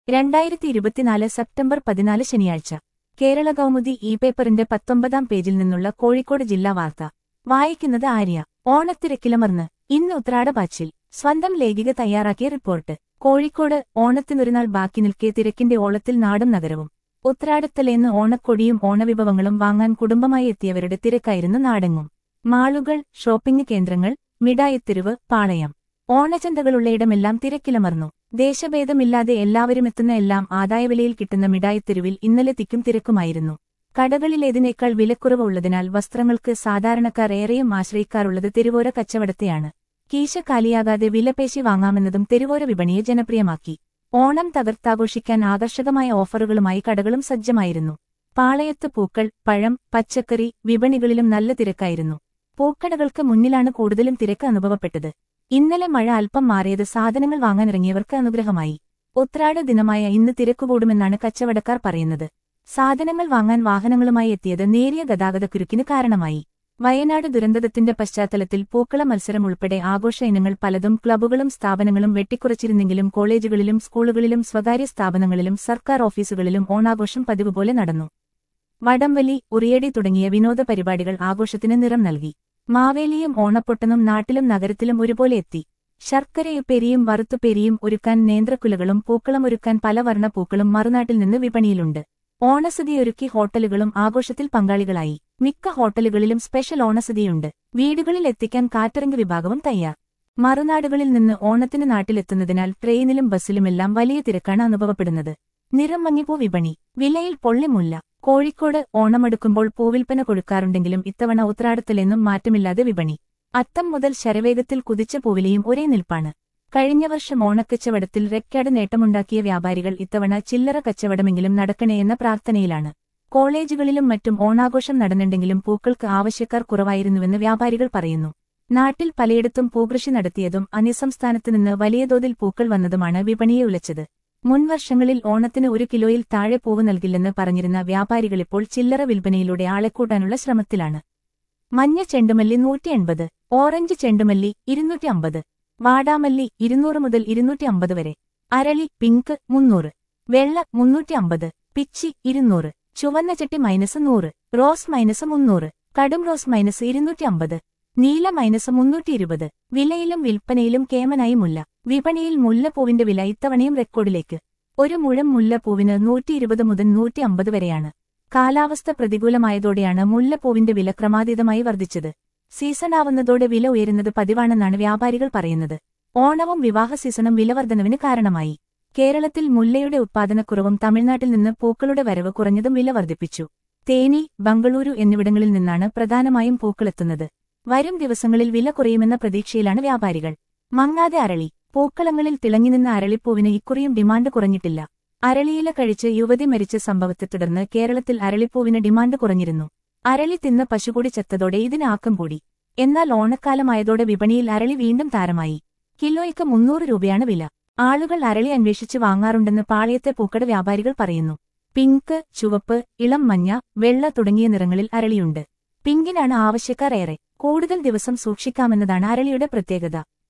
രണ്ടായിരത്തി ഇരുപത്തിനാല് സെപ്റ്റംബർ പതിനാല് ശനിയാഴ്ച കേരള കൗമുദി ഇ പേപ്പറിന്റെ പത്തൊമ്പതാം പേജിൽ നിന്നുള്ള കോഴിക്കോട് ജില്ലാ വാർത്ത വായിക്കുന്നത് ആര്യ ഓണത്തിരക്കിലമർന്ന് ഇന്ന് ഉത്രാടപാച്ചിൽ സ്വന്തം ലേഖിക തയ്യാറാക്കിയ റിപ്പോർട്ട് കോഴിക്കോട് ഓണത്തിനൊരുനാൾ ബാക്കി നിൽക്കെ തിരക്കിന്റെ ഓളത്തിൽ നാടും നഗരവും ഉത്രാടത്തലേന്ന് ഓണക്കൊടിയും ഓണവിഭവങ്ങളും വാങ്ങാൻ കുടുംബമായി എത്തിയവരുടെ തിരക്കായിരുന്നു നാടെങ്ങും മാളുകൾ ഷോപ്പിംഗ് കേന്ദ്രങ്ങൾ മിഠായിത്തെരുവ് പാളയം ഓണച്ചന്തകളുള്ളയിടമെല്ലാം തിരക്കിലമർന്നു ദേശഭേദമില്ലാതെ എല്ലാവരും എത്തുന്ന എല്ലാം ആദായവിലയിൽ കിട്ടുന്ന മിഠായിത്തെരുവിൽ ഇന്നലെ തിക്കും തിരക്കുമായിരുന്നു കടകളിലേതിനേക്കാൾ വിലക്കുറവ് ഉള്ളതിനാൽ വസ്ത്രങ്ങൾക്ക് സാധാരണക്കാർ ഏറെയും ആശ്രയിക്കാറുള്ളത് തെരുവോര കച്ചവടത്തെയാണ് കീശ കാലിയാകാതെ വിലപേശി വാങ്ങാമെന്നതും തെരുവോര വിപണിയെ ജനപ്രിയമാക്കി ഓണം തകർത്താഘോഷിക്കാൻ ആകർഷകമായ ഓഫറുകളുമായി കടകളും സജ്ജമായിരുന്നു പാളയത്ത് പൂക്കൾ പഴം പച്ചക്കറി വിപണികളിലും നല്ല തിരക്കായിരുന്നു പൂക്കടകൾക്ക് മുന്നിലാണ് കൂടുതലും തിരക്ക് അനുഭവപ്പെട്ടത് ഇന്നലെ മഴ അല്പം മാറിയത് സാധനങ്ങൾ വാങ്ങാനിറങ്ങിയവർക്ക് അനുഗ്രഹമായി ഉത്രാട ദിനമായ ഇന്ന് തിരക്കുകൂടുമെന്നാണ് കച്ചവടക്കാർ പറയുന്നത് സാധനങ്ങൾ വാങ്ങാൻ വാഹനങ്ങളുമായി എത്തിയത് നേരിയ ഗതാഗതക്കുരുക്കിന് കാരണമായി വയനാട് ദുരന്തത്തിന്റെ പശ്ചാത്തലത്തിൽ പൂക്കള മത്സരം ഉൾപ്പെടെ ആഘോഷ ഇനങ്ങൾ പലതും ക്ലബ്ബുകളും സ്ഥാപനങ്ങളും വെട്ടിക്കുറച്ചിരുന്നെങ്കിലും കോളേജുകളിലും സ്കൂളുകളിലും സ്വകാര്യ സ്ഥാപനങ്ങളിലും സർക്കാർ ഓഫീസുകളിലും ഓണാഘോഷം പതിവ് പോലെ നടന്നു വടംവലി ഉറിയടി തുടങ്ങിയ വിനോദ പരിപാടികൾ ആഘോഷത്തിന് നിറം നൽകി മാവേലിയും ഓണപ്പൊട്ടനും നാട്ടിലും നഗരത്തിലും ഒരുപോലെ എത്തി ശർക്കരയുപ്പേരിയും വറുത്തുപേരിയും ഒരുക്കാൻ നേന്ത്രക്കുലകളും പൂക്കളം ഒരുക്കാൻ പല വർണ്ണ പൂക്കളും മറുനാട്ടിൽ നിന്ന് വിപണിയിലുണ്ട് ഓണസതിയൊരുക്കി ഹോട്ടലുകളും ആഘോഷത്തിൽ പങ്കാളികളായി മിക്ക ഹോട്ടലുകളിലും സ്പെഷ്യൽ ഓണസതിയുണ്ട് വീടുകളിൽ എത്തിക്കാൻ കാറ്ററിംഗ് വിഭാഗവും തയ്യാർ മറുനാടുകളിൽ നിന്ന് ഓണത്തിന് നാട്ടിലെത്തുന്നതിനാൽ ട്രെയിനിലും ബസ്സിലുമെല്ലാം വലിയ തിരക്കാണ് അനുഭവപ്പെടുന്നത് നിറം മങ്ങിപ്പൂ വിപണി വിലയിൽ പൊള്ളിമുല്ല കോഴിക്കോട് ഓണമെടുക്കുമ്പോൾ പൂവിൽപ്പന കൊടുക്കാറുണ്ടെങ്കിലും ഇത്തവണ ഉത്രാടത്തിലെന്നും മാറ്റമില്ലാതെ വിപണി അത്തം മുതൽ ശരവേഗത്തിൽ കുതിച്ച പൂവിലയും ഒരേ നിൽപ്പാണ് കഴിഞ്ഞ വർഷം ഓണക്കച്ചവടത്തിൽ റെക്കോർഡ് നേട്ടമുണ്ടാക്കിയ വ്യാപാരികൾ ഇത്തവണ ചില്ലറ കച്ചവടമെങ്കിലും നടക്കണേയെന്ന പ്രാർത്ഥനയിലാണ് കോളേജുകളിലും മറ്റും ഓണാഘോഷം നടന്നുണ്ടെങ്കിലും പൂക്കൾക്ക് ആവശ്യക്കാർ കുറവായിരുന്നുവെന്ന് വ്യാപാരികൾ പറയുന്നു നാട്ടിൽ പലയിടത്തും പൂകൃഷി നടത്തിയതും അന്യസംസ്ഥാനത്ത് നിന്ന് വലിയ തോതിൽ പൂക്കൾ വന്നതുമാണ് വിപണിയെ ഉലച്ചത് മുൻവർഷങ്ങളിൽ ഓണത്തിന് ഒരു കിലോയിൽ താഴെ പൂവ് നൽകില്ലെന്ന് പറഞ്ഞിരുന്ന വ്യാപാരികളിപ്പോൾ ചില്ലറ വിൽപ്പനയിലൂടെ ആളെക്കൂട്ടാനുള്ള ശ്രമത്തിലാണ് മഞ്ഞ ചെണ്ടുമല്ലി നൂറ്റി എൺപത് ഓറഞ്ച് ചെണ്ടുമല്ലി ഇരുന്നൂറ്റി അമ്പത് വാടാമല്ലി ഇരുന്നൂറ് മുതൽ ഇരുന്നൂറ്റി അമ്പത് വരെ അരളി പിങ്ക് മുന്നൂറ് വെള്ള മുന്നൂറ്റി അമ്പത് പിച്ചി ഇരുന്നൂറ് ചുവന്ന ചട്ടി മൈനസ് നൂറ് റോസ് മൈനസ് മുന്നൂറ് കടും റോസ് മൈനസ് ഇരുന്നൂറ്റി അമ്പത് നീല മൈനസ് മുന്നൂറ്റി ഇരുപത് വിലയിലും വിൽപ്പനയിലും കേമനായി മുല്ല വിപണിയിൽ മുല്ലപ്പൂവിന്റെ വില ഇത്തവണയും റെക്കോർഡിലേക്ക് ഒരു മുഴം മുല്ലപ്പൂവിന് നൂറ്റി ഇരുപത് മുതൽ നൂറ്റി അമ്പത് വരെയാണ് കാലാവസ്ഥ പ്രതികൂലമായതോടെയാണ് മുല്ലപ്പൂവിന്റെ വില ക്രമാതീതമായി വർദ്ധിച്ചത് സീസണാവുന്നതോടെ വില ഉയരുന്നത് പതിവാണെന്നാണ് വ്യാപാരികൾ പറയുന്നത് ഓണവും വിവാഹ സീസണും വിലവർദ്ധനവിന് കാരണമായി കേരളത്തിൽ മുല്ലയുടെ ഉത്പാദനക്കുറവും തമിഴ്നാട്ടിൽ നിന്ന് പൂക്കളുടെ വരവ് കുറഞ്ഞതും വില വർദ്ധിപ്പിച്ചു തേനി ബംഗളൂരു എന്നിവിടങ്ങളിൽ നിന്നാണ് പ്രധാനമായും പൂക്കളെത്തുന്നത് വരും ദിവസങ്ങളിൽ വില കുറയുമെന്ന പ്രതീക്ഷയിലാണ് വ്യാപാരികൾ മങ്ങാതെ അരളി പൂക്കളങ്ങളിൽ തിളങ്ങിനിന്ന അരളിപ്പൂവിന് ഇക്കുറിയും ഡിമാൻഡ് കുറഞ്ഞിട്ടില്ല അരളിയില കഴിച്ച് യുവതി മരിച്ച സംഭവത്തെ തുടർന്ന് കേരളത്തിൽ അരളിപ്പൂവിന് ഡിമാൻഡ് കുറഞ്ഞിരുന്നു അരളി തിന്ന പശുകൂടി ചത്തതോടെ ഇതിന് ആക്കം കൂടി എന്നാൽ ഓണക്കാലമായതോടെ വിപണിയിൽ അരളി വീണ്ടും താരമായി കിലോയ്ക്ക് മുന്നൂറ് രൂപയാണ് വില ആളുകൾ അരളി അന്വേഷിച്ച് വാങ്ങാറുണ്ടെന്ന് പാളയത്തെ പൂക്കട വ്യാപാരികൾ പറയുന്നു പിങ്ക് ചുവപ്പ് ഇളം മഞ്ഞ വെള്ള തുടങ്ങിയ നിറങ്ങളിൽ അരളിയുണ്ട് പിങ്കിനാണ് ആവശ്യക്കാർ ഏറെ കൂടുതൽ ദിവസം സൂക്ഷിക്കാമെന്നതാണ് അരളിയുടെ പ്രത്യേകത